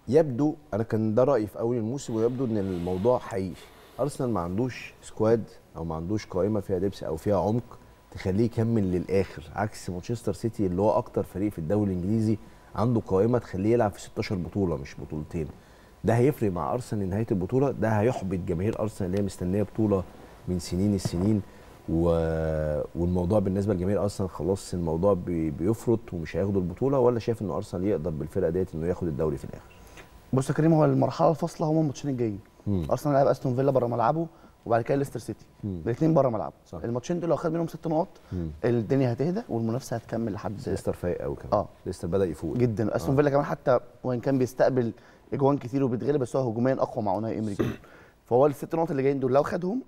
يبدو انا كان ده رايي في اول الموسم ويبدو ان الموضوع حقيقي ارسنال ما عندوش سكواد او ما عندوش قائمه فيها دبس او فيها عمق تخليه يكمل للاخر عكس مانشستر سيتي اللي هو اكتر فريق في الدوري الانجليزي عنده قائمه تخليه يلعب في 16 بطوله مش بطولتين ده هيفرق مع ارسنال نهايه البطوله ده هيحبط جماهير ارسنال اللي هي مستنيه بطوله من سنين السنين و... والموضوع بالنسبه لجماهير ارسنال خلاص الموضوع بي... بيفرط ومش هياخدوا البطوله ولا شايف ان ارسنال يقدر بالفرقه ديت انه ياخد الدوري في الاخر بص يا كريم هو المرحله الفاصله هم الماتشين الجايين ارسنال هيلعب استون فيلا بره ملعبه وبعد كده ليستر سيتي الاثنين بره ملعبه صح. الماتشين دول لو خد منهم ست نقط الدنيا هتهدى والمنافسه هتكمل لحد ليستر فايق قوي كمان اه ليستر بدا يفوق جدا استون فيلا كمان حتى وان كان بيستقبل اجوان كتير وبيتغلب بس هو هجوميا اقوى مع اوناي امري جدا فهو الست نقط اللي جايين دول لو خدهم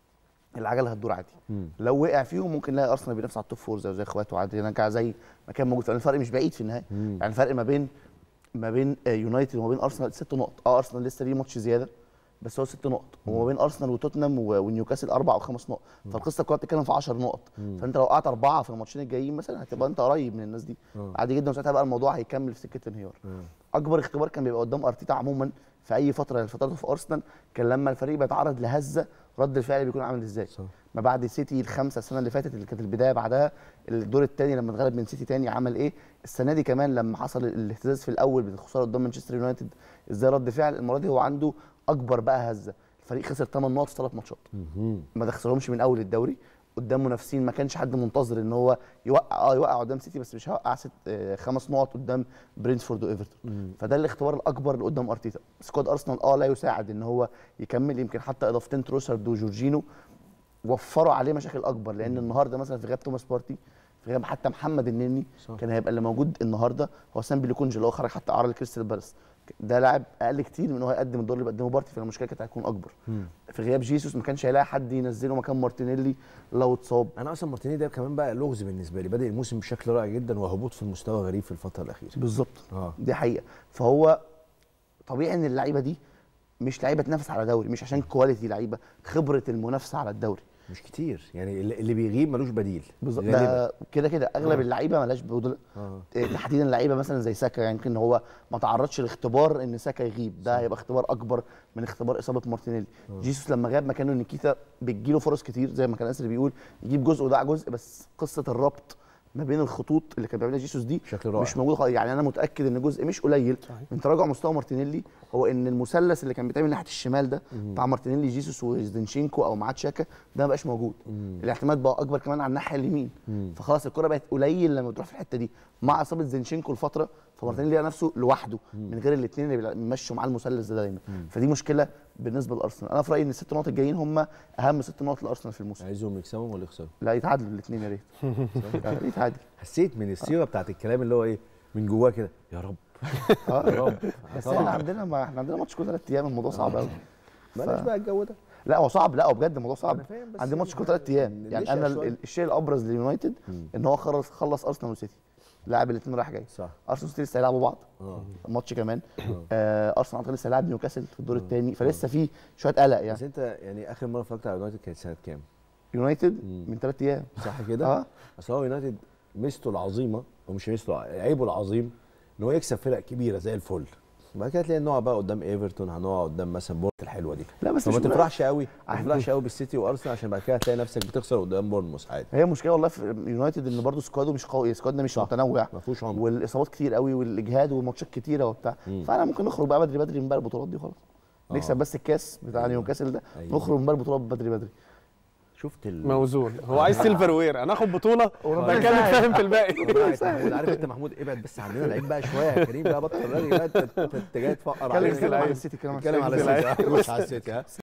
العجله هتدور عادي لو وقع فيهم ممكن نلاقي ارسنال بينافس على التوب فور زي زي اخواته عادي يرجع زي ما كان موجود فالفرق الفرق مش بعيد في النهايه يعني الفرق ما بين ما بين آه، يونايتد وما بين ارسنال ست نقط اه ارسنال لسه ليه ماتش زياده بس هو ست نقط وما بين ارسنال وتوتنهام و- ونيوكاسل اربع او خمس نقط فالقصه كلها بتتكلم في 10 نقط فانت لو وقعت اربعه في الماتشين الجايين مثلا هتبقى انت قريب من الناس دي عادي جدا وساعتها بقى الموضوع هيكمل في سكه الانهيار اكبر اختبار كان بيبقى قدام ارتيتا عموما في اي فتره من فتراته في ارسنال كان لما الفريق بيتعرض لهزه رد الفعل بيكون عامل ازاي صح. ما بعد سيتي الخمسه السنه اللي فاتت اللي كانت البدايه بعدها الدور الثاني لما اتغلب من سيتي تاني عمل ايه السنه دي كمان لما حصل الاهتزاز في الاول بالخساره قدام مانشستر يونايتد ازاي رد فعل المره دي هو عنده اكبر بقى هزه الفريق خسر 8 نقط في ثلاث ماتشات ما خسرهمش من اول الدوري قدام منافسين ما كانش حد منتظر ان هو يوقع اه يوقع قدام سيتي بس مش هيوقع ست آه خمس نقط قدام برينتفورد وايفرتون فده الاختبار الاكبر اللي قدام ارتيتا سكواد ارسنال اه لا يساعد ان هو يكمل يمكن حتى اضافتين تروسارد وجورجينو وفروا عليه مشاكل اكبر لان النهارده مثلا في غياب توماس بارتي في غياب حتى محمد النني صح. كان هيبقى اللي موجود النهارده هو سام بيليكونج اللي هو خرج حتى اعاره لكريستال بالاس ده لاعب اقل كتير من ان هو يقدم الدور اللي بيقدمه بارتي فالمشكله كانت هتكون اكبر في غياب جيسوس ما كانش هيلاقي حد ينزله مكان مارتينيلي لو اتصاب انا اصلا مارتيني ده كمان بقى لغز بالنسبه لي بادئ الموسم بشكل رائع جدا وهبوط في المستوى غريب في الفتره الاخيره بالظبط اه دي حقيقه فهو طبيعي ان اللعيبه دي مش لعيبه تنافس على دوري مش عشان كواليتي لعيبه خبره المنافسه على الدوري مش كتير يعني اللي اللي بيغيب ملوش بديل بالظبط غالباً. ده كده كده اغلب آه. اللعيبه مالهاش بدل اه إيه، تحديدا لعيبه مثلا زي ساكا يعني يمكن هو ما تعرضش لاختبار ان ساكا يغيب ده هيبقى اختبار اكبر من اختبار اصابه مارتينيلي جيسوس لما غاب مكانه نيكيتا بتجيله فرص كتير زي ما كان اسر بيقول يجيب جزء وده جزء بس قصه الربط ما بين الخطوط اللي كان بيعملها جيسوس دي بشكل رائع. مش موجوده خالص يعني انا متاكد ان جزء مش قليل من تراجع مستوى مارتينيلي هو ان المثلث اللي كان بيتعمل ناحيه الشمال ده بتاع مارتينيلي جيسوس وزدنشينكو او معاه تشاكا ده ما بقاش موجود الاعتماد بقى اكبر كمان على الناحيه اليمين فخلاص الكره بقت قليل لما بتروح في الحته دي مع اصابه زينشينكو الفتره فمارتينيلي لقى نفسه لوحده من غير الاثنين اللي بيمشوا معاه المثلث ده دايما فدي مشكله بالنسبه لارسنال انا في رايي ان الست نقط الجايين هم اهم ست نقط لارسنال في الموسم عايزهم يكسبوا ولا يخسروا لا يتعادلوا الاثنين يا ريت لا، يتعادل حسيت من السيره بتاعت الكلام اللي هو ايه من جواه كده يا رب اه يا رب بس طبعاً. احنا عندنا ما احنا عندنا ماتش كل ثلاث ايام الموضوع صعب قوي بلاش بقى الجو ده لا هو صعب لا هو بجد الموضوع صعب أنا فاهم، بس عندي ماتش كل يعني ثلاث ايام يعني نشأ انا ال- شوية. ال- الشيء الابرز لليونايتد ان هو خلص خلص ارسنال وسيتي لاعب الاثنين رايح جاي صح ارسنال وسيتي لسه هيلعبوا بعض اه ماتش كمان آه ارسنال اعتقد لسه هيلاعب نيوكاسل في الدور الثاني فلسه في شويه قلق بس يعني انت يعني اخر مره اتفرجت على يونايتد كانت سنه كام؟ يونايتد من ثلاث ايام صح كده؟ اه اصل هو يونايتد ميزته العظيمه او مش ميزته عيبه العظيم ان هو يكسب فرق كبيره زي الفل بعد كده تلاقي نقع بقى قدام ايفرتون هنقع قدام مثلا بورت الحلوه دي لا بس فما مش تفرحش قوي ما عادي. تفرحش قوي بالسيتي وارسنال عشان بعد كده هتلاقي نفسك بتخسر قدام بورنموث عادي هي مشكله والله في يونايتد ان برضه سكواده مش قوي سكوادنا مش صح. متنوع ما فيهوش عمق والاصابات كتير قوي والاجهاد وماتشات كتيره وبتاع فانا ممكن نخرج بقى بدري بدري من بقى البطولات دي خلاص نكسب بس الكاس بتاع أيوة. نيوكاسل ده أيوة. نخرج من بقى البطولات بدري بدري شفت ال موزون هو عايز سيلفر وير انا اخد بطوله وربنا بعد كده يسهل. نتفاهم في الباقي رايت محمود عارف انت محمود ابعد بس عندنا لعيب بقى شويه يا كريم بقى بطل راجل بقى انت انت جاي تفقر اتكلم علينا اتكلم كده. على السيتي اتكلم اتكلم على السيتي. السيتي ها؟ خش على السيتي ها